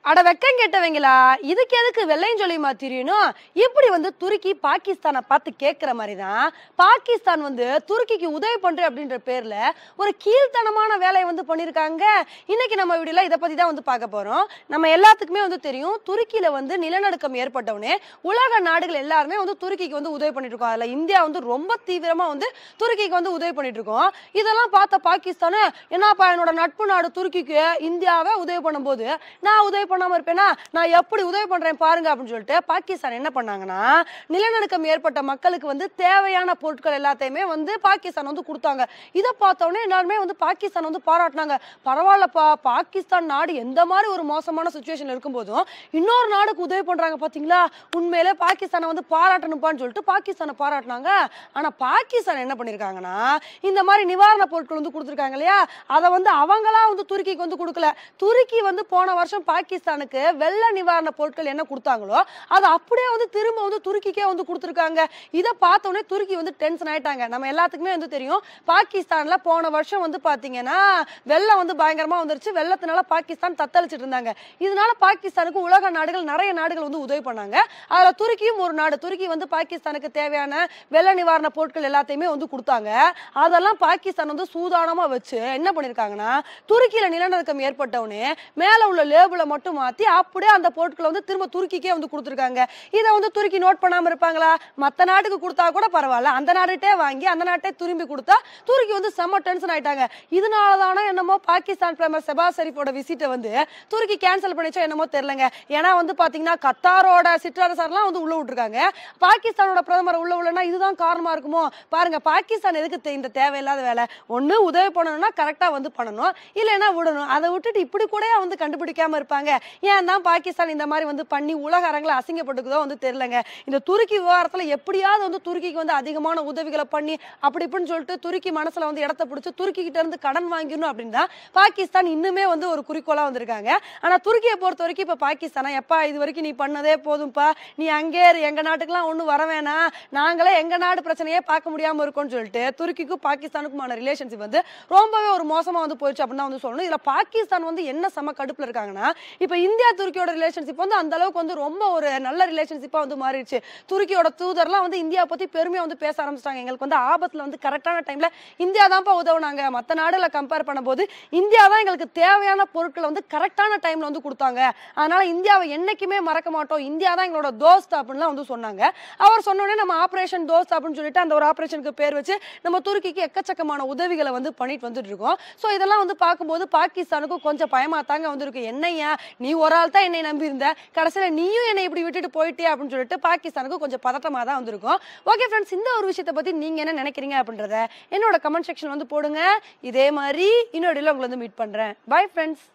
அட வெக்கம் கேட்டவங்களா இதுக்கு எதுக்கு வெள்ளையும் சொல்லியுமா தெரியணும் இப்படி வந்து துருக்கி பாகிஸ்தானை பார்த்து கேட்குற மாதிரி தான் பாகிஸ்தான் வந்து துருக்கிக்கு உதவி பண்றேன் அப்படின்ற பேர்ல ஒரு கீழ்த்தனமான வேலையை வந்து பண்ணியிருக்காங்க இன்னைக்கு நம்ம வீடியோல இதை பத்தி தான் வந்து பார்க்க போறோம் நம்ம எல்லாத்துக்குமே வந்து தெரியும் துருக்கியில வந்து நிலநடுக்கம் ஏற்பட்டவுடனே உலக நாடுகள் எல்லாருமே வந்து துருக்கிக்கு வந்து உதவி பண்ணிட்டு இருக்கோம் அதுல இந்தியா வந்து ரொம்ப தீவிரமா வந்து துருக்கிக்கு வந்து உதவி பண்ணிட்டு இருக்கோம் இதெல்லாம் பார்த்த பாகிஸ்தானு என்னப்பா என்னோட நட்பு நாடு துருக்கிக்கு இந்தியாவை உதவி பண்ணும்போது நான் உதவி பண்ணாம இருப்பேனா நான் எப்படி உதவி பண்றேன் பாருங்க அப்படின்னு சொல்லிட்டு பாகிஸ்தான் என்ன பண்ணாங்கன்னா நிலநடுக்கம் ஏற்பட்ட மக்களுக்கு வந்து தேவையான பொருட்கள் எல்லாத்தையுமே வந்து பாகிஸ்தான் வந்து கொடுத்தாங்க இதை பார்த்த உடனே எல்லாருமே வந்து பாகிஸ்தான் வந்து பாராட்டினாங்க பரவாயில்லப்பா பாகிஸ்தான் நாடு எந்த மாதிரி ஒரு மோசமான சுச்சுவேஷன் இருக்கும்போதும் இன்னொரு நாடுக்கு உதவி பண்றாங்க பாத்தீங்களா உண்மையிலே பாகிஸ்தானை வந்து பாராட்டணும்ப்பான்னு சொல்லிட்டு பாகிஸ்தானை பாராட்டினாங்க ஆனா பாகிஸ்தான் என்ன பண்ணிருக்காங்கன்னா இந்த மாதிரி நிவாரண பொருட்கள் வந்து கொடுத்துருக்காங்க இல்லையா அதை வந்து அவங்களா வந்து துருக்கிக்கு வந்து கொடுக்கல துருக்கி வந்து போன வருஷம் பாகிஸ்தானுக்கு வெள்ள நிவாரண பொருட்கள் என்ன கொடுத்தாங்களோ அதை அப்படியே வந்து திரும்ப வந்து துருக்கிக்கே வந்து கொடுத்துருக்காங்க இதை பார்த்த உடனே துருக்கி வந்து டென்ஷன் ஆயிட்டாங்க நம்ம எல்லாத்துக்குமே வந்து தெரியும் பாகிஸ்தான்ல போன வருஷம் வந்து பாத்தீங்கன்னா வெள்ளம் வந்து பயங்கரமா வந்துருச்சு வெள்ளத்தினால பாகிஸ்தான் தத்தளிச்சிட்டு இருந்தாங்க இதனால பாகிஸ்தானுக்கு உலக நாடுகள் நிறைய நாடுகள் வந்து உதவி பண்ணாங்க அதுல துருக்கியும் ஒரு நாடு துருக்கி வந்து பாகிஸ்தானுக்கு தேவையான வெள்ள நிவாரண பொருட்கள் எல்லாத்தையுமே வந்து கொடுத்தாங்க அதெல்லாம் பாகிஸ்தான் வந்து சூதானமா வச்சு என்ன பண்ணிருக்காங்கன்னா துருக்கியில நிலநடுக்கம் ஏற்பட்ட உடனே மேல உள்ள லேபிளை மட்டும் மாத்தி அப்படியே அந்த பொருட்களை வந்து திரும்ப துருக்கிக்கே வந்து கொடுத்துருக்காங்க இதை வந்து துருக்கி நோட் பண்ணாம இருப்பாங்களா மத்த நாட்டுக்கு கொடுத்தா கூட பரவாயில்ல அந்த நாடுகிட்டே வாங்கி அந்த நாட்டை திரும்பி கொடுத்தா துருக்கி வந்து செம்ம டென்ஷன் ஆயிட்டாங்க இதனால தானே என்னமோ பாகிஸ்தான் பிரதமர் செபா ஷெரீஃபோட விசிட்டை வந்து துருக்கி கேன்சல் பண்ணிச்சோ என்னமோ தெரியலங்க ஏன்னா வந்து பாத்தீங்கன்னா கத்தாரோட சிற்றரசர்லாம் வந்து உள்ள விட்டுருக்காங்க பாகிஸ்தானோட பிரதமர் உள்ள உள்ளனா இதுதான் காரணமா இருக்குமோ பாருங்க பாகிஸ்தான் எதுக்கு தே- இந்த தேவையில்லாத வேலை ஒண்ணு உதவி பண்ணணும்னா கரெக்டா வந்து பண்ணணும் இல்லைன்னா விடணும் அதை விட்டுட்டு இப்படி கூட வந்து கண்டுபிடிக்காம இருப்பாங்க ஏன் தான் பாகிஸ்தான் இந்த மாதிரி வந்து பண்ணி உலக அரங்கில் அசிங்கப்பட்டுக்குதோ வந்து தெரியலங்க இந்த துருக்கி விவகாரத்துல எப்படியாவது வந்து துருக்கிக்கு வந்து அதிகமான உதவிகளை பண்ணி அப்படி இப்படின்னு சொல்லிட்டு துருக்கி மனசுல வந்து இடத்த பிடிச்சி துருக்கி கிட்ட இருந்து கடன் வாங்கிடணும் அப்படின்னு தான் பாகிஸ்தான் இன்னுமே வந்து ஒரு குறிக்கோளா வந்திருக்காங்க ஆனா துருக்கியை பொறுத்த வரைக்கும் இப்ப பாகிஸ்தானா எப்பா இது வரைக்கும் நீ பண்ணதே போதும்பா நீ அங்கே இரு, எங்க நாட்டுக்கெல்லாம் ஒண்ணும் வர வேணாம் நாங்களே எங்க நாடு பிரச்சனையே பார்க்க முடியாம இருக்கோம்னு சொல்லிட்டு துருக்கிக்கும் பாகிஸ்தானுக்குமான ரிலேஷன்ஷிப் வந்து ரொம்பவே ஒரு மோசமா வந்து போயிடுச்சு அப்படின்னு தான் வந்து சொல்லணும் இதுல பாகிஸ்தான் வந்து என்ன செம கடுப்புல இருக்காங்கன்னா இப்ப இந்தியா துருக்கியோட ரிலேஷன்ஷிப் வந்து அந்த அளவுக்கு வந்து ரொம்ப ஒரு நல்ல ரிலேஷன்ஷிப்பா வந்து மாறிடுச்சு துருக்கியோட தூதர்லாம் வந்து இந்தியா பத்தி பெருமையா வந்து பேச ஆரம்பிச்சிட்டாங்க எங்களுக்கு வந்து ஆபத்துல வந்து கரெக்டான டைம்ல இந்தியா தான்ப்பா உதவுனாங்க மத்த நாடுல கம்பேர் பண்ணும்போது இந்தியா தான் எங்களுக்கு தேவையான பொருட்களை வந்து கரெக்டான டைம்ல வந்து கொடுத்தாங்க அதனால இந்தியாவை என்னைக்குமே மறக்க மாட்டோம் இந்தியா தான் எங்களோட தோஸ்த் அப்படின்லாம் வந்து சொன்னாங்க அவர் சொன்ன உடனே நம்ம ஆபரேஷன் தோஸ்த் அப்படின்னு சொல்லிட்டு அந்த ஒரு ஆபரேஷனுக்கு பேர் வச்சு நம்ம துருக்கிக்கு எக்கச்சக்கமான உதவிகளை வந்து பண்ணிட்டு வந்துட்டு இருக்கோம் ஸோ இதெல்லாம் வந்து பார்க்கும்போது பாகிஸ்தானுக்கும் கொஞ்சம் பயமா தாங்க வந்திருக்கு என்னையா நீ ஒரு ஆள் தான் என்னை நம்பி இருந்த கடைசியில நீயும் என்னை இப்படி விட்டுட்டு போயிட்டே அப்படின்னு சொல்லிட்டு பாகிஸ்தானுக்கு கொஞ்சம் பதட்டமா தான் வந்திருக்கும் ஓகே ஃப்ரெண்ட்ஸ் இந்த ஒரு விஷயத்தை பத்தி நீங்க என்ன நினைக்கிறீங்க அப்படின்றத என்னோட கமெண்ட் செக்ஷன் வந்து போடுங்க இதே மாதிரி இன்னொரு உங்களை வந்து மீட் பண்றேன் பை ஃப்ரெண்ட்ஸ்